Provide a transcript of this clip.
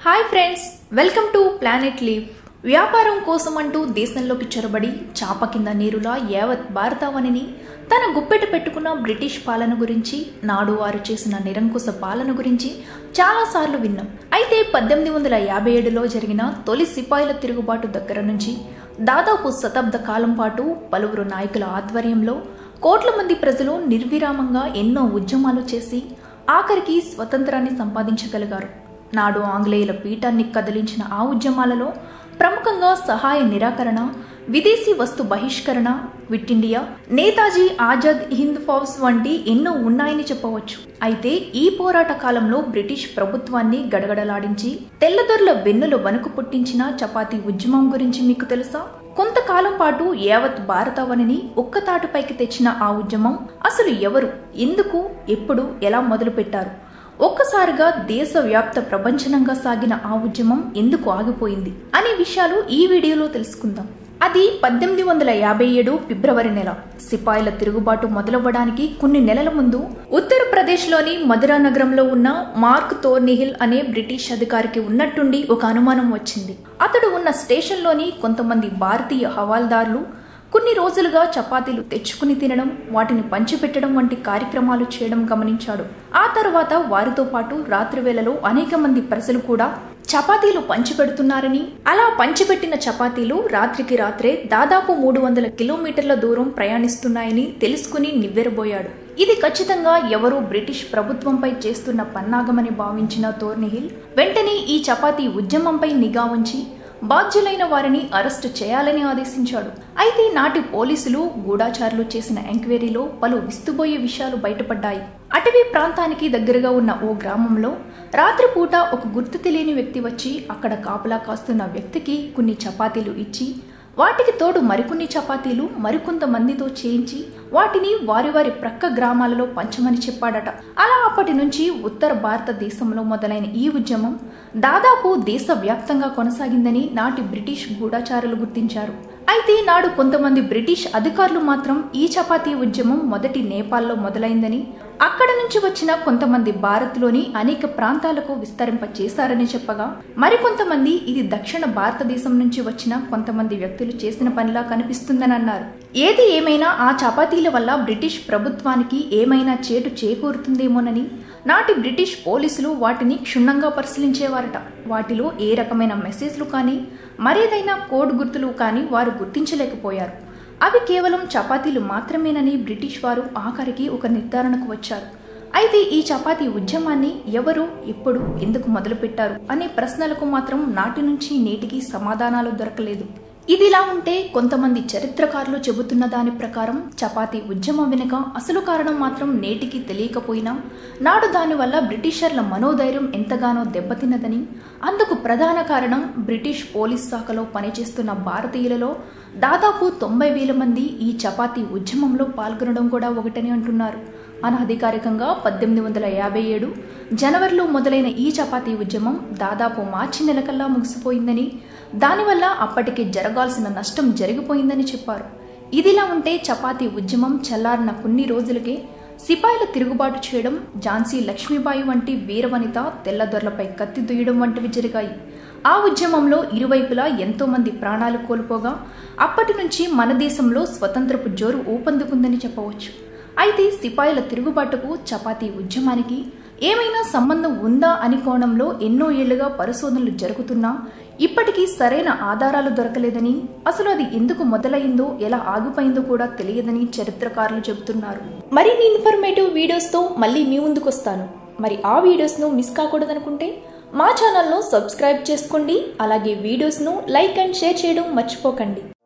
hi friends welcome to Planet Leaf వ్యాపారం కోసం అంటూ దేశంలోకి చొరబడి చాప కింద నీరులా యావత్ భారతావనిని తన గుప్పెట పెట్టుకున్న బ్రిటిష్ పాలన గురించి నాడు వారు చేసిన నిరంకుశ పాలన గురించి చాలాసార్లు విన్నాం అయితే పద్దెనిమిది వందల యాభై ఏడులో జరిగిన తొలి సిపాయిల తిరుగుబాటు దగ్గర నుంచి దాదాపు శతాబ్ద కాలం పాటు పలువురు నాయకుల ఆధ్వర్యంలో కోట్ల మంది ప్రజలు నిర్విరామంగా ఎన్నో ఉద్యమాలు చేసి ఆఖరికి స్వతంత్రాన్ని సంపాదించగలిగారు నాడు ఆంగ్లేయుల పీఠాన్ని కదిలించిన ఆ ఉద్యమాలలో ప్రముఖంగా సహాయ నిరాకరణ విదేశీ వస్తు బహిష్కరణ క్విట్ ఇండియా నేతాజీ ఆజాద్ హింద్ ఫౌజ్ వంటి ఎన్నో ఉన్నాయని చెప్పవచ్చు అయితే ఈ పోరాట కాలంలో బ్రిటిష్ ప్రభుత్వాన్ని గడగడలాడించి తెల్లదొరల వెన్నుల వణుకు పుట్టించిన చపాతీ ఉద్యమం గురించి మీకు తెలుసా కొంతకాలం పాటు యావత్ భారతావనిని ఒక్కతాటుపైకి తెచ్చిన ఆ ఉద్యమం అసలు ఎవరు ఎందుకు ఎప్పుడు ఎలా మొదలుపెట్టారు ఒక్కసారిగా దేశవ్యాప్త ప్రపంచనంగా సాగిన ఆ ఉద్యమం ఎందుకు ఆగిపోయింది అనే విషయాలు ఈ వీడియోలో తెలుసుకుందాం అది పద్దెనిమిది వందల యాభై ఏడు ఫిబ్రవరి నెల సిపాయిల తిరుగుబాటు మొదలవ్వడానికి కొన్ని నెలల ముందు ఉత్తరప్రదేశ్లోని మధురా నగరంలో ఉన్న మార్క్ తోర్నిహిల్ అనే బ్రిటిష్ అధికారికి ఉన్నట్టుండి ఒక అనుమానం వచ్చింది అతడు ఉన్న స్టేషన్లోని కొంతమంది భారతీయ హవాల్దార్లు కొన్ని రోజులుగా చపాతీలు తెచ్చుకుని తినడం వాటిని పంచిపెట్టడం వంటి కార్యక్రమాలు చేయడం గమనించాడు ఆ తర్వాత వారితో పాటు రాత్రి వేళలో అనేక మంది ప్రజలు కూడా చపాతీలు పంచిపెడుతున్నారని అలా పంచిపెట్టిన చపాతీలు రాత్రికి రాత్రే దాదాపు మూడు వందల కిలోమీటర్ల దూరం ప్రయాణిస్తున్నాయని తెలుసుకుని నివ్వెరబోయాడు ఇది ఖచ్చితంగా ఎవరో బ్రిటిష్ ప్రభుత్వంపై చేస్తున్న పన్నాగమని భావించిన తోర్నిహిల్ వెంటనే ఈ చపాతీ ఉద్యమంపై నిఘా ఉంచి బాధ్యులైన వారిని అరెస్టు చేయాలని ఆదేశించాడు అయితే నాటి పోలీసులు గూఢాచారులు చేసిన ఎంక్వైరీలో పలు విస్తుబోయే విషయాలు బయటపడ్డాయి అటవీ ప్రాంతానికి దగ్గరగా ఉన్న ఓ గ్రామంలో రాత్రిపూట ఒక గుర్తు తెలియని వ్యక్తి వచ్చి అక్కడ కాపలా కాస్తున్న వ్యక్తికి కొన్ని చపాతీలు ఇచ్చి వాటికి తోడు మరికొన్ని చపాతీలు మరికొంతమందితో చేయించి వాటిని వారి వారి ప్రక్క గ్రామాలలో పంచమని చెప్పాడట అలా అప్పటి నుంచి ఉత్తర భారతదేశంలో మొదలైన ఈ ఉద్యమం దాదాపు దేశవ్యాప్తంగా కొనసాగిందని నాటి బ్రిటిష్ గూఢాచారులు గుర్తించారు అయితే నాడు కొంతమంది బ్రిటిష్ అధికారులు మాత్రం ఈ చపాతీ ఉద్యమం మొదటి నేపాల్లో మొదలైందని అక్కడ నుంచి వచ్చిన కొంతమంది భారత్లోని అనేక ప్రాంతాలకు విస్తరింప చేశారని చెప్పగా మరికొంతమంది ఇది దక్షిణ భారతదేశం నుంచి వచ్చిన కొంతమంది వ్యక్తులు చేసిన పనిలా కనిపిస్తుందని అన్నారు ఏది ఏమైనా ఆ చపాతీల వల్ల బ్రిటిష్ ప్రభుత్వానికి ఏమైనా చేటు చేకూరుతుందేమోనని నాటి బ్రిటిష్ పోలీసులు వాటిని క్షుణ్ణంగా పరిశీలించేవారట వాటిలో ఏ రకమైన మెసేజ్లు కానీ మరేదైనా కోడ్ గుర్తులు కానీ వారు గుర్తించలేకపోయారు అవి కేవలం చపాతీలు మాత్రమేనని బ్రిటిష్ వారు ఆఖరికి ఒక నిర్ధారణకు వచ్చారు అయితే ఈ చపాతీ ఉద్యమాన్ని ఎవరు ఎప్పుడు ఎందుకు మొదలుపెట్టారు అనే ప్రశ్నలకు మాత్రం నాటి నుంచి నేటికి సమాధానాలు దొరకలేదు ఇదిలా ఉంటే కొంతమంది చరిత్రకారులు చెబుతున్న దాని ప్రకారం చపాతీ ఉద్యమం వెనుక అసలు కారణం మాత్రం నేటికి తెలియకపోయినా నాడు దానివల్ల బ్రిటిషర్ల మనోధైర్యం ఎంతగానో దెబ్బతిన్నదని అందుకు ప్రధాన కారణం బ్రిటిష్ పోలీస్ శాఖలో పనిచేస్తున్న భారతీయులలో దాదాపు తొంభై వేల మంది ఈ చపాతీ ఉద్యమంలో పాల్గొనడం కూడా ఒకటని అంటున్నారు అనధికారికంగా పద్దెనిమిది వందల యాభై ఏడు జనవరిలో మొదలైన ఈ చపాతీ ఉద్యమం దాదాపు మార్చి నెలకల్లా ముగిసిపోయిందని దానివల్ల అప్పటికే జరగాల్సిన నష్టం జరిగిపోయిందని చెప్పారు ఇదిలా ఉంటే చపాతీ ఉద్యమం చల్లారిన కొన్ని రోజులకే సిపాయిల తిరుగుబాటు చేయడం ఝాన్సీ లక్ష్మీబాయి వంటి వీరవనిత తెల్లదొరలపై కత్తి దుయ్యడం వంటివి జరిగాయి ఆ ఉద్యమంలో ఇరువైపులా ఎంతో మంది ప్రాణాలు కోల్పోగా అప్పటి నుంచి మన దేశంలో స్వతంత్రపు జోరు ఊపందుకుందని చెప్పవచ్చు అయితే సిపాయిల తిరుగుబాటుకు చపాతీ ఉద్యమానికి ఏమైనా సంబంధం ఉందా అని కోణంలో ఎన్నో ఏళ్లుగా పరిశోధనలు జరుగుతున్నా ఇప్పటికీ సరైన ఆధారాలు దొరకలేదని అసలు అది ఎందుకు మొదలైందో ఎలా ఆగిపోయిందో కూడా తెలియదని చరిత్రకారులు చెబుతున్నారు మరిన్ని ఇన్ఫర్మేటివ్ వీడియోస్తో మళ్ళీ మీ ముందుకు వస్తాను మరి ఆ వీడియోస్ను మిస్ కాకూడదనుకుంటే మా ఛానల్ను సబ్స్క్రైబ్ చేసుకోండి అలాగే వీడియోస్ను లైక్ అండ్ షేర్ చేయడం మర్చిపోకండి